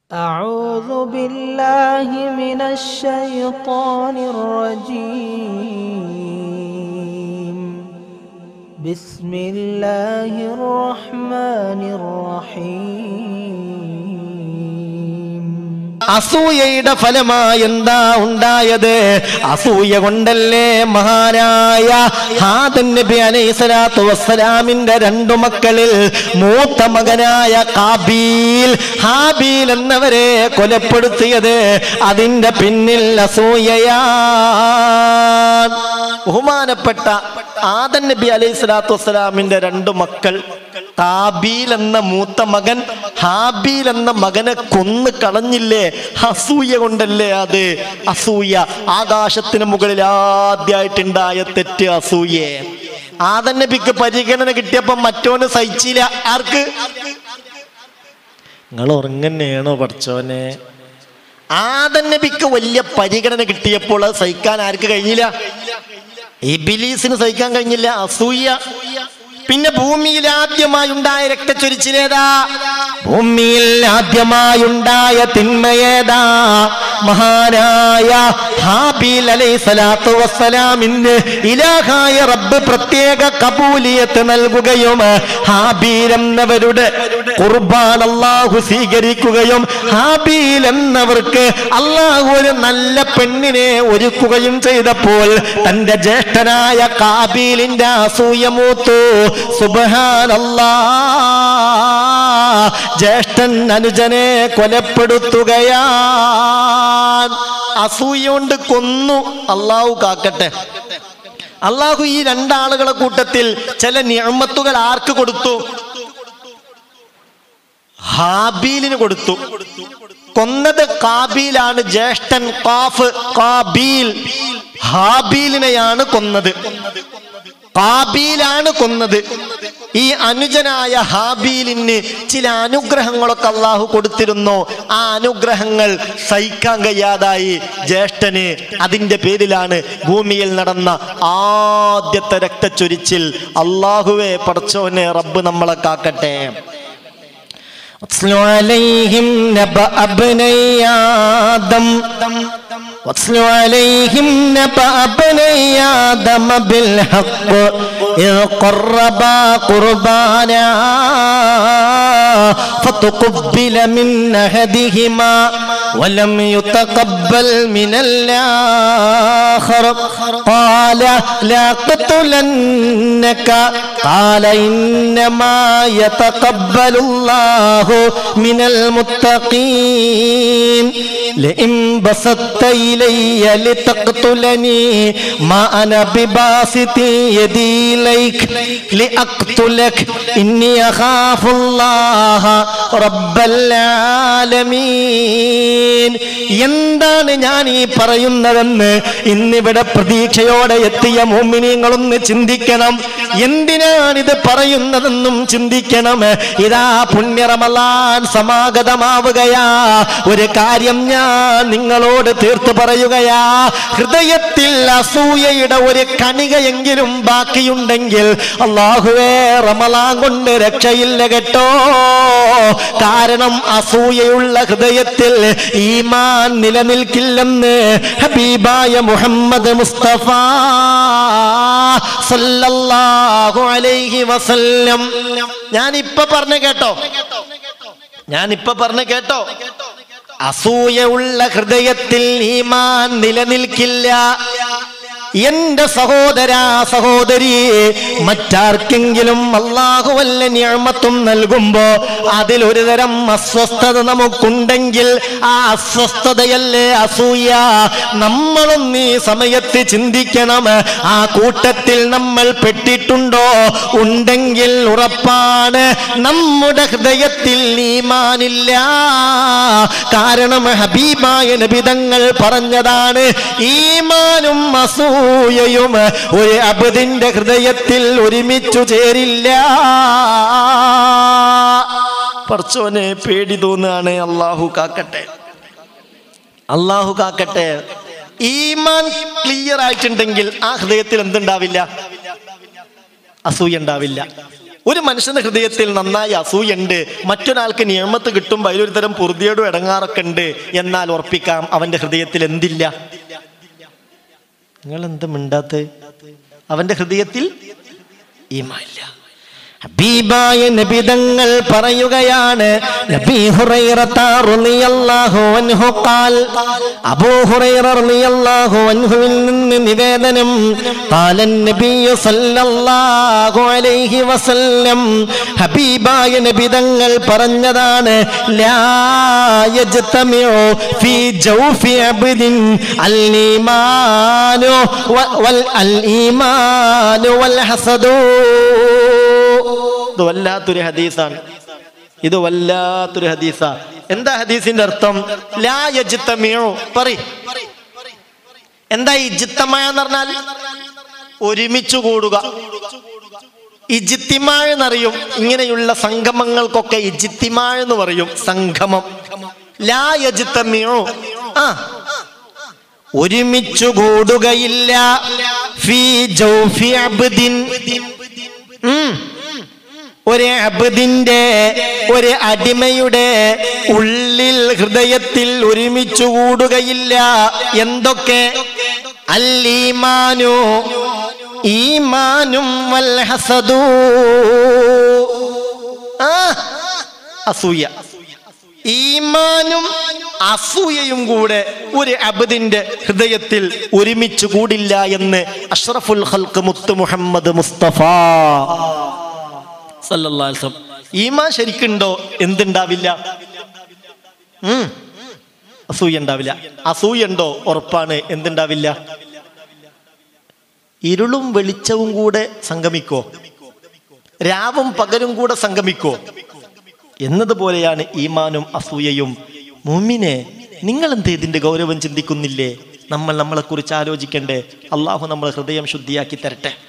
أعوذ بالله من الشيطان الرجيم بسم الله الرحمن الرحيم അസൂയയുടെ ഫലമായി എന്താ ഉണ്ടായത് അസൂയ കൊണ്ടല്ലേ മഹാനായ ഹാദൻ നബി അലൈഹി സ്വലാത്തു വസ്സലാമിന്റെ രണ്ടു മക്കളിൽ മൂത്ത മകനായ കാബീൽ ഹാബീൽ എന്നവരെ കൊലപ്പെടുത്തിയത് അതിന്റെ പിന്നിൽ അസൂയയാ ബഹുമാനപ്പെട്ട ആദൻ നബി അലൈഹി സ്വലാത്തു വസ്സലാമിന്റെ രണ്ടു മക്കൾ കാബീൽ എന്ന മൂത്ത മകൻ ഹാബീൽ എന്ന മകനെ കൊന്നു കളഞ്ഞില്ലേ അസൂയ കൊണ്ടല്ലേ അത് അസൂയ ആകാശത്തിന് മുകളിൽ ആദ്യമായിട്ടുണ്ടായ തെറ്റ് അസൂയെ ആദൻ നബിക്ക് പരിഗണന കിട്ടിയപ്പോ മറ്റോന് സഹിച്ചില്ല ആർക്ക് നിങ്ങൾ ഉറങ്ങന്നെയാണോ പഠിച്ചോനെ ആദൻ നബിക്ക് വലിയ പരിഗണന കിട്ടിയപ്പോൾ അത് സഹിക്കാൻ ആർക്ക് കഴിഞ്ഞില്ല ഇബിലീസിന് സഹിക്കാൻ കഴിഞ്ഞില്ല അസൂയ പിന്നെ ഭൂമിയിൽ ആദ്യമായി ഉണ്ടായ രക്തച്ചൊരിച്ചിലേതാ ഭൂമിയിൽ ആദ്യമായി ഉണ്ടായ തിന്മയേതാ മഹാനായ ഹാബീൽ അലൈഹി സ്വലാത്തു വസ്സലാമിന് ഇലാഹായ റബ്ബ് പ്രത്യേക കബൂലിയത്ത് നൽകുകയും ഹാബീൽ എന്നവരുടെ കുർബാൻ അള്ളാഹു സ്വീകരിക്കുകയും ഹാബീൽ എന്നവർക്ക് അള്ളാഹു ഒരു നല്ല പെണ്ണിനെ ഒരുക്കുകയും ചെയ്തപ്പോൾ തന്റെ ജ്യേഷ്ഠനായ കാബീലിന്റെ അസൂയ മൂത്തു സുബഹാനല്ലാ ജ്യേഷ്ഠൻ അനുജനെ കൊലപ്പെടുത്തുകയാ അസൂയ കൊണ്ട് കൊന്നു അള്ളാഹു കാക്കട്ടെ അള്ളാഹു ഈ രണ്ടാളുകളെ കൂട്ടത്തിൽ ചില നിയമത്തുകൾ ആർക്ക് കൊടുത്തു ഹാബീലിന് കൊടുത്തു കൊന്നത് കാബീലാണ് ജ്യേഷ്ഠൻ കാഫ് കാബീൽ ഹാബീലിനെയാണ് കൊന്നത് കാബീലാണ് കൊന്നത് ഈ അനുജനായ ഹാബീലിന് ചില അനുഗ്രഹങ്ങളൊക്കെ അള്ളാഹു കൊടുത്തിരുന്നു ആ അനുഗ്രഹങ്ങൾ സഹിക്കാൻ കഴിയാതായി ജ്യേഷ്ഠന് അതിന്റെ പേരിലാണ് ഭൂമിയിൽ നടന്ന ആദ്യത്തെ രക്തച്ചൊരിച്ചിൽ അള്ളാഹുവെ പടച്ചോനെ റബ്ബ് നമ്മളെ കാക്കട്ടെ واتل عليهم نبأ ابني آدم واتل عليهم نبأ ابني آدم بالحق إذ قربا قربانا فتقبل من أحدهما ولم يتقبل من الآخر قال لا قتلنك قال إنما يتقبل الله من المتقين لئن بسطت إلي لتقتلني ما أنا بباسط يدي إليك لأقتلك إني أخاف الله رب العالمين എന്താണ് ഞാൻ ഈ പറയുന്നതെന്ന് ഇന്നിവിടെ പ്രതീക്ഷയോടെ എത്തിയ മോമിനിയങ്ങളൊന്ന് ചിന്തിക്കണം എന്തിനാണിത് പറയുന്നതെന്നും ചിന്തിക്കണം ഇതാ പുണ്യറമലാൻ സമാഗതമാവുകയാ ഒരു കാര്യം ഞാൻ നിങ്ങളോട് തീർത്തു പറയുകയാ ഹൃദയത്തിൽ അസൂയയുടെ ഒരു കണികയെങ്കിലും ബാക്കിയുണ്ടെങ്കിൽ അള്ളാഹുവേ റമലാൻ കൊണ്ട് രക്ഷയില്ല കേട്ടോ കാരണം അസൂയയുള്ള ഹൃദയത്തിൽ ഈമാൻ നിലനിൽക്കില്ലെന്ന് ഹബീബായ മുഹമ്മദ് മുസ്തഫ സല്ലല്ലാഹു അലൈഹി വസല്ലം ഞാൻ ഇപ്പൊ പറഞ്ഞു കേട്ടോ ഞാൻ ഇപ്പൊ പറഞ്ഞു കേട്ടോ അസൂയുള്ള ഹൃദയത്തിൽ ഈമാൻ നിലനിൽക്കില്ല എന്റെ സഹോദര സഹോദരി മറ്റാർക്കെങ്കിലും അള്ളാഹു വല്ല ഞാമത്തും നൽകുമ്പോ അതിലൊരു തരം അസ്വസ്ഥത നമുക്കുണ്ടെങ്കിൽ ആ അസ്വസ്ഥതയല്ലേ അസൂയ നമ്മളും ഈ സമയത്ത് ചിന്തിക്കണം ആ കൂട്ടത്തിൽ നമ്മൾ പെട്ടിട്ടുണ്ടോ ഉണ്ടെങ്കിൽ ഉറപ്പാണ് നമ്മുടെ ഹൃദയത്തിൽ ഈമാനില്ല കാരണം ഹബീബായ നബിതങ്ങൾ പറഞ്ഞതാണ് ഈമാനും അസൂയയും ഒരു അബദിന്റെ ഹൃദയത്തിൽ ഒരുമിച്ചു ചേരില്ല പറച്ചോനെ പേടി തോന്നുകയാണ് അള്ളാഹു കാക്കട്ടെ അള്ളാഹു കാക്കട്ടെ ഈമാൻ ക്ലിയർ ആയിട്ടുണ്ടെങ്കിൽ ആ ഹൃദയത്തിൽ എന്തുണ്ടാവില്ല അസൂയ ഉണ്ടാവില്ല ഒരു മനുഷ്യന്റെ ഹൃദയത്തിൽ നന്നായി അസൂയുണ്ട് മറ്റൊരാൾക്ക് നിയമത്ത് കിട്ടുമ്പോൾ അതിലൊരു തരം പൊറുതിയോടും ഇടങ്ങാറൊക്കെ ഉണ്ട് എന്നാൽ ഉറപ്പിക്കാം അവന്റെ ഹൃദയത്തിൽ എന്തില്ല നിങ്ങൾ എന്ത് മിണ്ടാത്ത അവന്റെ ഹൃദയത്തിൽ ഈമാല്ല ഹബീബായ നബിതങ്ങൾ പറയുകയാണ് നബി ഹുറൈറത്ത റളിയല്ലാഹു അൻഹു ഖാൽ അബൂ ഹുറൈറ റളിയല്ലാഹു അൻഹുവിൽ നിന്ന് നിവേദനം ഖാല നബി സല്ലല്ലാഹു അലൈഹി വസല്ലം ഹബീബായ നബിതങ്ങൾ പറഞ്ഞതാണ് ലാ യജ്തമിഉ ഫീ ജൗഫി അബ്ദിൻ അൽ ഈമാനു വ- വൽ അൽ ഈമാനു വൽ ഹസദു ഇത് വല്ലാത്തൊരു ഹദീസാണ് ഇത് വല്ലാത്തൊരു ഹദീസാ എന്താ ഹദീസിന്റെ അർത്ഥം ലാ യജ്തമിഉ പറ എന്താ ഇജ്തമ എന്ന് പറഞ്ഞാൽ ഒരുമിച്ച് കൂടുക ഇജിത്തിമ എന്നറിയും ഇങ്ങനെയുള്ള സംഗമങ്ങൾക്കൊക്കെ ഇജിത്തിമ എന്ന് പറയും സംഗമം ലാ യജ്തമിഉ ആ ഒരുമിച്ചു കൂടുകയില്ല ഫീ ജൗഫി അബ്ദിൻ ഉം. ഒരു അബ്ദിന്റെ ഒരു അടിമയുടെ ഉള്ളിൽ ഹൃദയത്തിൽ ഒരുമിച്ചു കൂടുകയില്ല എന്തൊക്കെ അല്ലീമാനു ഈമാനും വൽ ഹസദൂ ആ അസൂയ ഈമാനും അസൂയയും കൂടെ ഒരു അബദിന്റെ ഹൃദയത്തിൽ ഒരുമിച്ച് കൂടില്ല എന്ന് അഷ്റഫുൽ ഖൽക്ക് മുത്ത് മുഹമ്മദ് മുസ്തഫ സല്ലല്ലാഹു അലൈഹി വസല്ലം. ഈമാൻ ശരിക്കുണ്ടോ എന്തുണ്ടാവില്ല ഉം. അസൂയ ഉണ്ടാവില്ല അസൂയ ഉണ്ടോ ഉറപ്പാണ് എന്തുണ്ടാവില്ല ഇരുളും വെളിച്ചവും കൂടെ സംഗമിക്കോ രാവും പകലും കൂടെ സംഗമിക്കോ എന്നതുപോലെയാണ് ഈമാനും അസൂയയും മുമ്മിനെ നിങ്ങൾ എന്ത് ഇതിന്റെ ഗൗരവം ചിന്തിക്കുന്നില്ലേ നമ്മൾ നമ്മളെക്കുറിച്ച് ആലോചിക്കണ്ടേ അള്ളാഹു നമ്മളെ ഹൃദയം ശുദ്ധിയാക്കി തരട്ടെ